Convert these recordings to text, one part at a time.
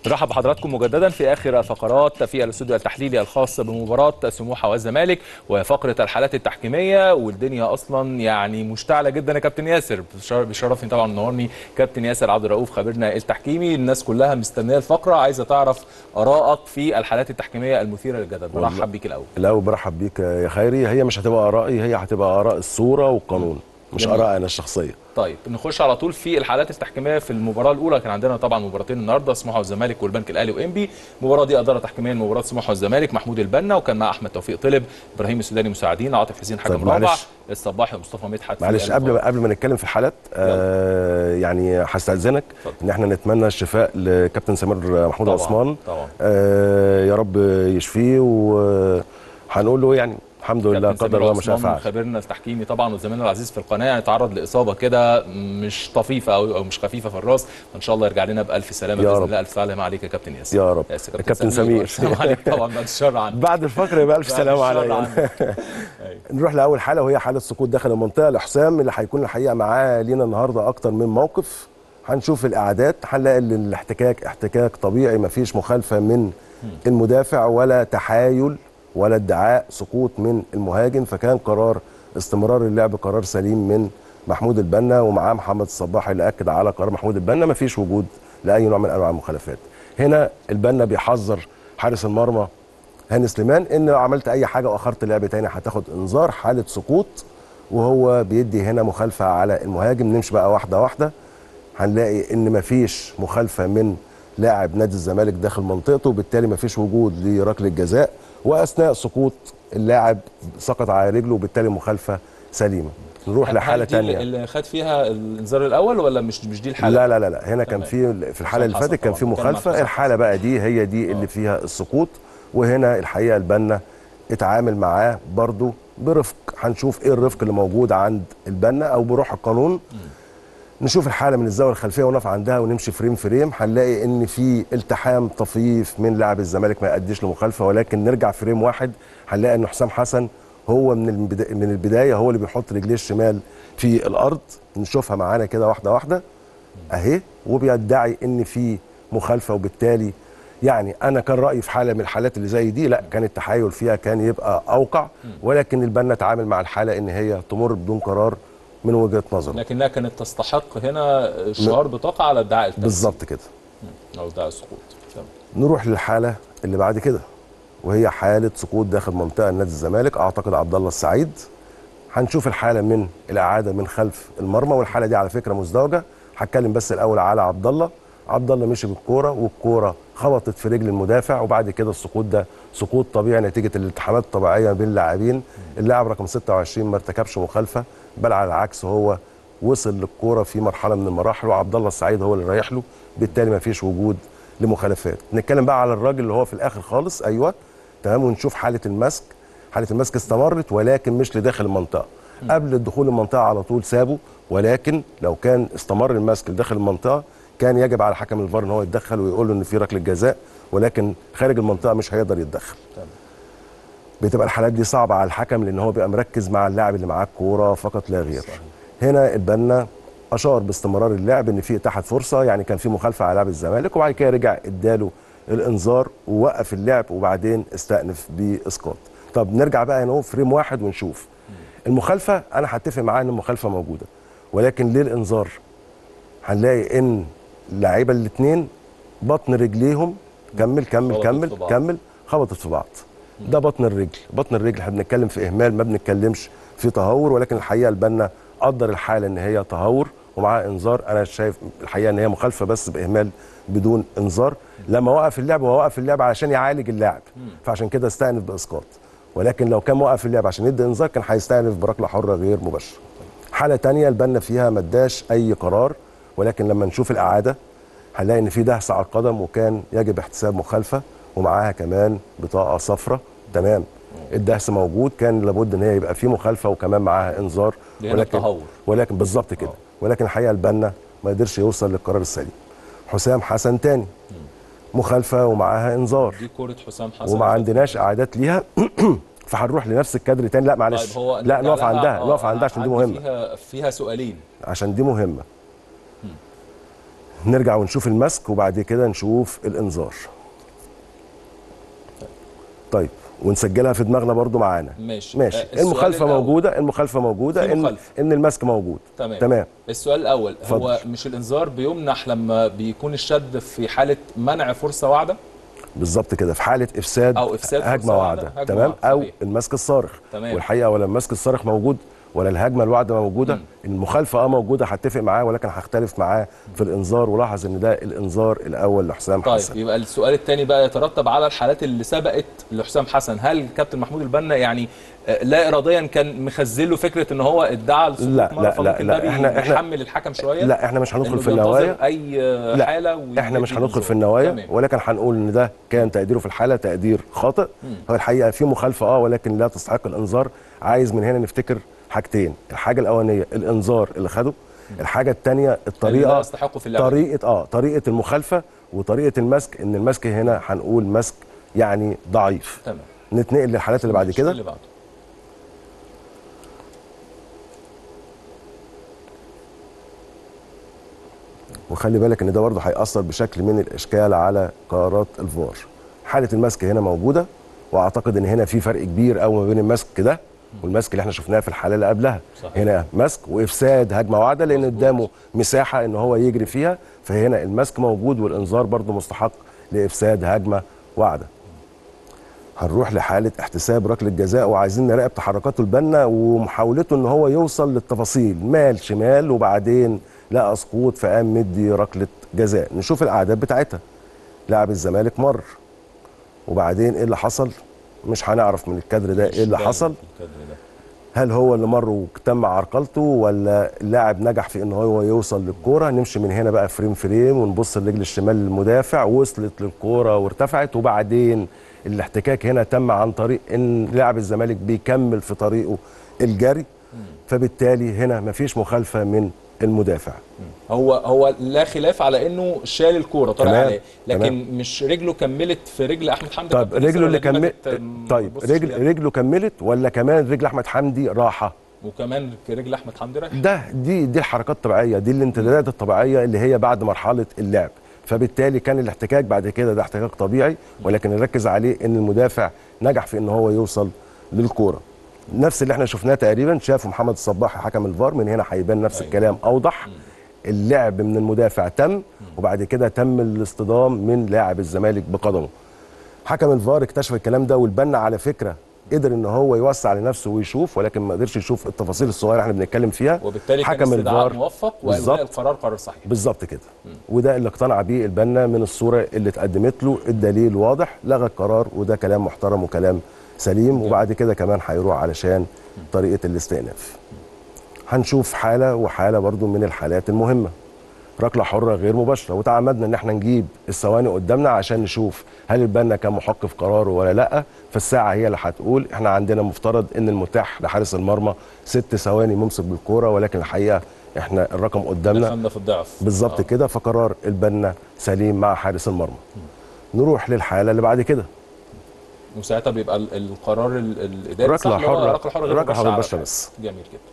نرحب بحضراتكم مجددا في اخر فقرات في الاستوديو التحليلي الخاص بمباراه سموحه والزمالك وفقره الحالات التحكيميه والدنيا اصلا يعني مشتعله جدا يا كابتن ياسر بيشرفني طبعا منورني كابتن ياسر عبد الرؤوف خبيرنا التحكيمي الناس كلها مستنيه الفقره عايزه تعرف ارائك في الحالات التحكيميه المثيره للجدل برحب بيك الاول الاول برحب بيك يا خيري هي مش هتبقى ارائي هي هتبقى اراء الصوره والقانون مش جميل. ارائي انا الشخصيه طيب نخش على طول في الحالات التحكيميه في المباراه الاولى كان عندنا طبعا مباراتين النهارده سموحه والزمالك والبنك الاهلي وانبي المباراه دي ادار تحكيميا مباراه سموحه والزمالك محمود البنا وكان مع احمد توفيق طلب ابراهيم السوداني مساعدين عاطف حسين حكم طيب، رابع معلش. الصباحي ومصطفى مدحت في معلش قبل المباراة. قبل ما نتكلم في الحالات آه يعني هستاذنك اتفضل. ان احنا نتمنى الشفاء لكابتن سمير محمود طبعاً، عثمان طبعاً. آه يا رب يشفيه وهنقول له يعني الحمد لله كابتن قدر سمير الله ما شاء عثمان فعل خبيرنا التحكيمي طبعا وزميلنا العزيز في القناه يعني تعرض لاصابه كده مش طفيفه او أو مش خفيفه في الراس ان شاء الله يرجع لنا بالف سلامه يا باذن رب. الله الف سلامه عليك يا كابتن ياسر يا رب. ياسر الكابتن سمير. السلام عليك طبعا بعد الشر عنك بعد الفقر يبقى الف بعد سلامه الشر عليا عنك. نروح لاول حاله وهي حاله سقوط داخل المنطقه لحسام اللي هيكون الحقيقه معاه لينا النهارده اكتر من موقف هنشوف الاعداد هنلاقي ان الاحتكاك احتكاك طبيعي مفيش مخالفه من المدافع ولا تحايل ولا ادعاء سقوط من المهاجم فكان قرار استمرار اللعب قرار سليم من محمود البنا ومعاه محمد الصباح اللي اكد على قرار محمود البنا مفيش وجود لاي نوع من انواع المخالفات هنا البنا بيحذر حارس المرمى هاني سليمان ان لو عملت اي حاجه واخرت اللعب تاني هتاخد انذار حاله سقوط وهو بيدي هنا مخالفه على المهاجم نمشي بقى واحده واحده هنلاقي ان مفيش مخالفه من لاعب نادي الزمالك داخل منطقته وبالتالي مفيش وجود لركله جزاء واثناء سقوط اللاعب سقط على رجله وبالتالي مخالفه سليمه نروح هل لحاله دي تانية اللي خد فيها الانذار الاول ولا مش مش دي الحاله لا لا لا لا هنا كان تمام. في في الحاله اللي حسن فاتت كان طبعاً. في كان مع مخالفه حسن الحاله بقى دي هي دي اللي فيها السقوط وهنا الحقيقه البنا اتعامل معاه برضو برفق هنشوف ايه الرفق اللي موجود عند البنا او بروح القانون نشوف الحاله من الزاويه الخلفيه ونقف عندها ونمشي فريم فريم هنلاقي ان في التحام طفيف من لاعب الزمالك ما يأديش لمخالفه ولكن نرجع فريم واحد هنلاقي ان حسام حسن هو من البدا- من البدايه هو اللي بيحط رجليه الشمال في الارض نشوفها معانا كده واحده واحده اهي وبيدعي ان في مخالفه وبالتالي يعني انا كان رايي في حاله من الحالات اللي زي دي لا كان التحايل فيها كان يبقى اوقع ولكن البنا تعامل مع الحاله ان هي تمر بدون قرار من وجهه نظره لكنها كانت تستحق هنا الشعار بطاقه على ادعاء التمثيل بالظبط كده او ادعاء السقوط تمام. نروح للحاله اللي بعد كده وهي حاله سقوط داخل منطقه نادي الزمالك اعتقد عبد الله السعيد هنشوف الحاله من الاعاده من خلف المرمى والحاله دي على فكره مزدوجه هتكلم بس الاول على عبد الله عبد الله مشي بالكوره والكوره خبطت في رجل المدافع وبعد كده السقوط ده سقوط طبيعي نتيجه الالتحامات الطبيعيه بين اللاعبين اللاعب رقم 26 ما ارتكبش مخالفه بل على العكس هو وصل للكوره في مرحله من المراحل وعبد الله السعيد هو اللي رايح له بالتالي ما فيش وجود لمخالفات نتكلم بقى على الراجل اللي هو في الاخر خالص ايوه تمام ونشوف حاله المسك حاله المسك استمرت ولكن مش لداخل المنطقه قبل الدخول المنطقه على طول سابه ولكن لو كان استمر المسك لداخل المنطقه كان يجب على حكم الفار ان هو يتدخل ويقول له ان في ركله جزاء ولكن خارج المنطقه مش هيقدر يتدخل بتبقى الحالات دي صعبه على الحكم لان هو بيبقى مركز مع اللاعب اللي معاه الكوره فقط لا غير هنا البنا اشار باستمرار اللعب ان في اتاحت فرصه يعني كان في مخالفه على لاعب الزمالك وبعد كده رجع اداله الانذار ووقف اللعب وبعدين استأنف باسقاط طب نرجع بقى هنا فريم واحد ونشوف المخالفه انا هتفق معاه ان المخالفه موجوده ولكن ليه الانذار هنلاقي ان اللعيبه الاثنين بطن رجليهم كمل كمل خبطت كمل في بعض. كمل خبطت في بعض ده بطن الرجل بطن الرجل احنا بنتكلم في اهمال ما بنتكلمش في تهور ولكن الحقيقه البنا قدر الحاله ان هي تهور ومعاه انذار انا شايف الحقيقه ان هي مخالفه بس باهمال بدون انذار لما وقف اللعب هو وقف اللعب علشان يعالج اللاعب فعشان كده استأنف باسقاط ولكن لو كان موقف اللعب عشان يدي انذار كان هيستأنف بركله حره غير مباشره حاله تانية البنا فيها ما اداش اي قرار ولكن لما نشوف الاعاده هنلاقي ان في دهس على القدم وكان يجب احتساب مخالفه ومعاها كمان بطاقه صفراء تمام الدهس موجود كان لابد ان هي يبقى في مخالفه وكمان معاها انذار دي هنا التهور. ولكن بالظبط كده ولكن الحقيقه البنا ما قدرش يوصل للقرار السليم حسام حسن تاني مخالفه ومعاها انذار دي كوره حسام حسن وما عندناش اعادات ليها فهنروح لنفس الكادر تاني لا معلش طيب هو لا نرجع نقف لها. عندها آه، نقف عندها عشان دي عندي مهمه فيها فيها سؤالين عشان دي مهمه نرجع ونشوف المسك وبعد كده نشوف الانذار طيب ونسجلها في دماغنا برضو معانا ماشي ماشي آه، السؤال المخالفه الأول. موجوده المخالفه موجوده في ان مخالفة. ان المسك موجود تمام تمام السؤال الاول هو اتفضل. مش الانذار بيمنح لما بيكون الشد في حاله منع فرصه واعده بالظبط كده في حاله افساد أو إفساد فرصة هجمه واحدة، واعده هجمة تمام واحدة، او صحيح. المسك الصارخ تمام. والحقيقه ولا المسك الصارخ موجود ولا الهجمه الواعده موجوده مم. المخالفه اه موجوده هتفق معاه ولكن هختلف معاه في الانذار ولاحظ ان ده الانذار الاول لحسام طيب حسن يبقى السؤال الثاني بقى يترتب على الحالات اللي سبقت لحسام حسن هل كابتن محمود البنا يعني آه، لا اراديا كان مخزله فكره ان هو ادعى السقوط لا، مرة لا، فممكن لا، ده لا، إحنا- إحنا- بيحمل الحكم شويه لا احنا مش هندخل إنه في بينتظر النوايا اي آه، لا، حاله احنا مش ويدي هندخل في الإنذار. النوايا تمام. ولكن هنقول ان ده كان تقديره في الحاله تقدير خاطئ هو الحقيقه في مخالفه اه ولكن لا تستحق الانذار عايز من هنا نفتكر حاجتين الحاجه الاولانيه الانذار اللي خده الحاجه الثانيه اللي لا الطريقه يستحقوا في اللعبه طريقه اه طريقه المخالفه وطريقه المسك ان المسك هنا هنقول مسك يعني ضعيف تمام نتنقل للحالات اللي بعد ماشي، كده اللي بعده وخلي بالك ان ده برضه هيأثر بشكل من الاشكال على قرارات الفار حاله المسك هنا موجوده واعتقد ان هنا في فرق كبير قوي ما بين المسك ده والمسك اللي احنا شفناه في الحاله اللي قبلها صحيح. هنا مسك وافساد هجمه واعده لان مظبوط. قدامه مساحه ان هو يجري فيها فهنا المسك موجود والانذار برضه مستحق لافساد هجمه واعده هنروح لحاله احتساب ركله جزاء وعايزين نراقب تحركاته البنا ومحاولته ان هو يوصل للتفاصيل مال شمال وبعدين لقى سقوط فقام مدي ركله جزاء نشوف الاعداد بتاعتها لاعب الزمالك مر وبعدين ايه اللي حصل مش هنعرف من الكادر ده ايه اللي مش حصل باين في الكادر ده. هل هو اللي مر وتم عرقلته ولا اللاعب نجح في ان هو يوصل للكوره نمشي من هنا بقى فريم فريم ونبص الرجل الشمال للمدافع وصلت للكوره وارتفعت وبعدين الاحتكاك هنا تم عن طريق ان لاعب الزمالك بيكمل في طريقه الجري فبالتالي هنا مفيش مخالفه من المدافع هو هو لا خلاف على انه شال الكوره طلع تمام، عليه لكن تمام. مش رجله كملت في رجل احمد حمدي طيب كابتن رجله اللي ياسر، ولا دي كمل ما تت- طيب ما تبصش رجل فيها؟ رجله كملت ولا كمان رجل احمد حمدي راحه وكمان رجل احمد حمدي رايح ده دي دي الحركات الطبيعيه دي الامتدادات الطبيعيه اللي هي بعد مرحله اللعب فبالتالي كان الاحتكاك بعد كده ده احتكاك طبيعي ولكن نركز عليه ان المدافع نجح في ان هو يوصل للكوره نفس اللي احنا شفناه تقريبا شافه محمد الصباح حكم الفار من هنا هيبان نفس أيوة. الكلام اوضح اللعب من المدافع تم وبعد كده تم الاصطدام من لاعب الزمالك بقدمه حكم الفار اكتشف الكلام ده والبنا على فكره قدر ان هو يوسع لنفسه ويشوف ولكن ما قدرش يشوف التفاصيل الصغيره اللي احنا بنتكلم فيها وبالتالي كان حكم استدعاء الفار موفق بالظبط. والغاء القرار قرار صحيح بالظبط كده وده اللي اقتنع بيه البنا من الصوره اللي اتقدمت له الدليل واضح لغى القرار وده كلام محترم وكلام سليم وبعد كده كمان هيروح علشان طريقه الاستئناف هنشوف حاله وحاله برضو من الحالات المهمه ركله حره غير مباشره وتعمدنا ان احنا نجيب الثواني قدامنا عشان نشوف هل البنا كان محق في قراره ولا لا فالساعه هي اللي هتقول احنا عندنا مفترض ان المتاح لحارس المرمى ست ثواني ممسك بالكوره ولكن الحقيقه احنا الرقم قدامنا دخلنا في الضعف بالظبط آه. كده فقرار البنا سليم مع حارس المرمى نروح للحاله اللي بعد كده وساعتها بيبقى ال- القرار ال- الاداري ركلة صح اللي هو حرة- ركله حره غير ركلة حرة على مباشرة الحارس. بس. جميل جدا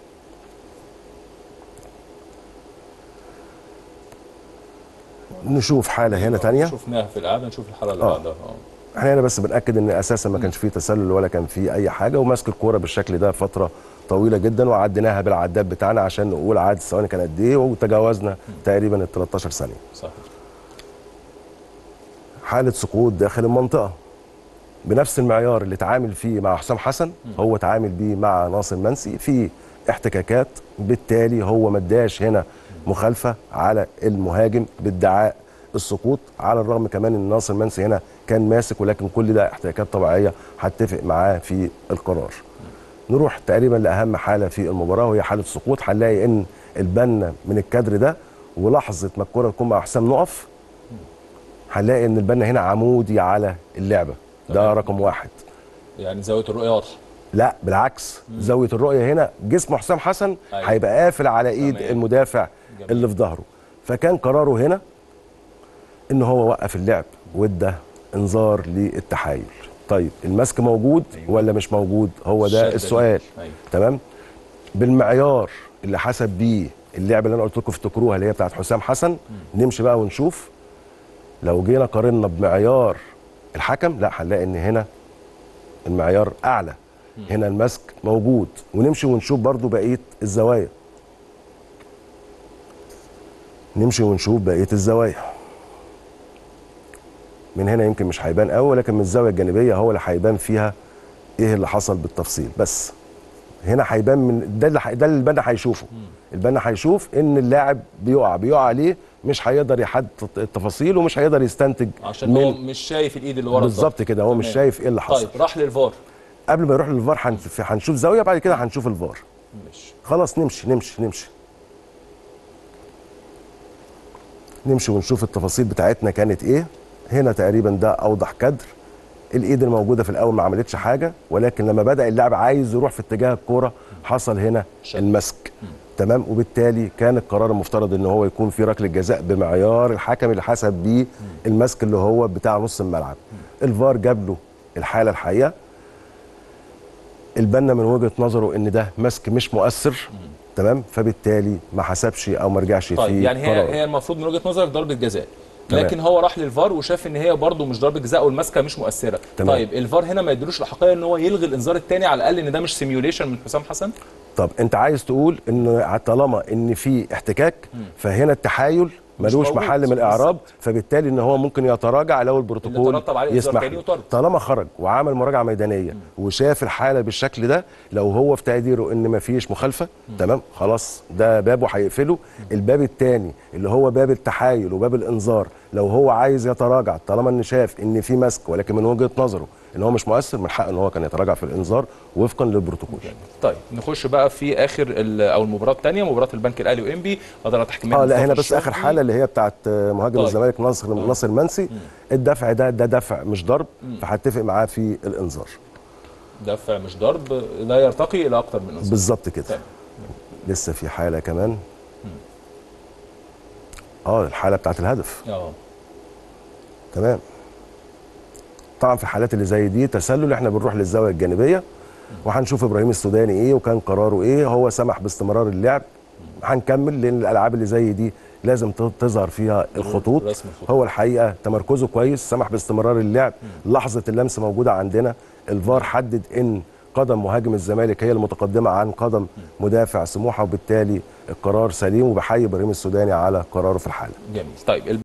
نشوف حاله هنا تانية شفناها في القعده نشوف الحلقه اللي آه. بعدها اه احنا هنا بس بناكد ان اساسا ما كانش فيه تسلل ولا كان فيه اي حاجه وماسك الكوره بالشكل ده فتره طويله جدا وعديناها بالعداد بتاعنا عشان نقول عدد الثواني كان قد ايه وتجاوزنا تقريبا ال 13 ثانيه صحيح حاله سقوط داخل المنطقه بنفس المعيار اللي اتعامل فيه مع حسام حسن هو اتعامل بيه مع ناصر منسي في احتكاكات بالتالي هو ما اداش هنا مخالفه على المهاجم بادعاء السقوط على الرغم كمان ان ناصر منسي هنا كان ماسك ولكن كل ده احتكاكات طبيعيه هتفق معاه في القرار نروح تقريبا لاهم حاله في المباراه وهي حاله سقوط هنلاقي ان البنا من الكادر ده ولحظه ما الكره تكون مع حسام نقف هنلاقي ان البنا هنا عمودي على اللعبه ده تمام. رقم واحد يعني زاويه الرؤيه واضحه لا بالعكس زاويه الرؤيه هنا جسم حسام حسن أيوة. هيبقى قافل على ايد تمام. المدافع جميل. اللي في ظهره فكان قراره هنا ان هو وقف اللعب وادى انذار للتحايل طيب المسك موجود أيوة. ولا مش موجود هو الشدة ده دي. السؤال أيوة. تمام بالمعيار اللي حسب بيه اللعبه اللي انا قلت لكم افتكروها اللي هي بتاعت حسام حسن نمشي بقى ونشوف لو جينا قارنا بمعيار الحكم لا هنلاقي ان هنا المعيار اعلى هنا المسك موجود ونمشي ونشوف برضو بقيه الزوايا نمشي ونشوف بقيه الزوايا من هنا يمكن مش هيبان قوي ولكن من الزاويه الجانبيه هو اللي هيبان فيها ايه اللي حصل بالتفصيل بس هنا هيبان من ده اللي ح- ده اللي البنا هيشوفه البنا هيشوف ان اللاعب بيقع بيقع ليه مش هيقدر يحدد التفاصيل ومش هيقدر يستنتج عشان من هو مش شايف الايد اللي ورا بالظبط كده هو مش تمام. شايف ايه اللي حصل طيب راح للفار قبل ما يروح للفار هنف- هنشوف زاويه بعد كده هنشوف الفار ماشي خلاص نمشي نمشي نمشي نمشي ونشوف التفاصيل بتاعتنا كانت ايه هنا تقريبا ده اوضح كادر الايد الموجوده في الاول ما عملتش حاجه ولكن لما بدا اللاعب عايز يروح في اتجاه الكوره حصل هنا شد. المسك تمام وبالتالي كان القرار المفترض ان هو يكون في ركله جزاء بمعيار الحكم اللي حسب بيه المسك اللي هو بتاع نص الملعب الفار جاب له الحاله الحقيقه البنا من وجهه نظره ان ده مسك مش مؤثر تمام فبالتالي ما حسبش او ما رجعش طيب في يعني هي قراره. هي المفروض من وجهه نظرك ضربه جزاء تمام. لكن هو راح للفار وشاف ان هي برده مش ضربه جزاء والماسكه مش مؤثره تمام. طيب الفار هنا ما يدلوش الحقيقه ان هو يلغي الانذار الثاني على الاقل ان ده مش سيميوليشن من حسام حسن طب انت عايز تقول ان طالما ان في احتكاك فهنا التحايل ملوش موجود. محل من الاعراب فبالتالي ان هو ممكن يتراجع لو البروتوكول ترتب عليه إنذار يسمح تاني له. وطرد. طالما خرج وعمل مراجعه ميدانيه وشاف الحاله بالشكل ده لو هو في تقديره ان مفيش مخالفه تمام خلاص ده بابه هيقفله الباب الثاني اللي هو باب التحايل وباب الانذار لو هو عايز يتراجع طالما ان شاف ان في مسك ولكن من وجهه نظره ان هو مش مؤثر من حقه ان هو كان يتراجع في الانذار وفقا للبروتوكول طيب نخش بقى في اخر ال- او المباراه الثانيه مباراه البنك الاهلي وانبي قدر تحكيميه اه لا مصطفى هنا بس الشرقي. اخر حاله اللي هي بتاعت مهاجم طيب. الزمالك ناصر ناصر منسي الدفع ده ده دفع مش ضرب فهتفق معاه في الانذار دفع مش ضرب لا يرتقي الى اكتر من انذار بالظبط كده تمام. لسه في حاله كمان اه الحاله بتاعت الهدف اه تمام طبعا في الحالات اللي زي دي تسلل احنا بنروح للزاويه الجانبيه وهنشوف ابراهيم السوداني ايه وكان قراره ايه هو سمح باستمرار اللعب هنكمل لان الالعاب اللي زي دي لازم ت- تظهر فيها الخطوط رسم الخطوط. هو الحقيقه تمركزه كويس سمح باستمرار اللعب لحظه اللمس موجوده عندنا الفار حدد ان قدم مهاجم الزمالك هي المتقدمه عن قدم مدافع سموحه وبالتالي القرار سليم وبحيي ابراهيم السوداني على قراره في الحاله جميل طيب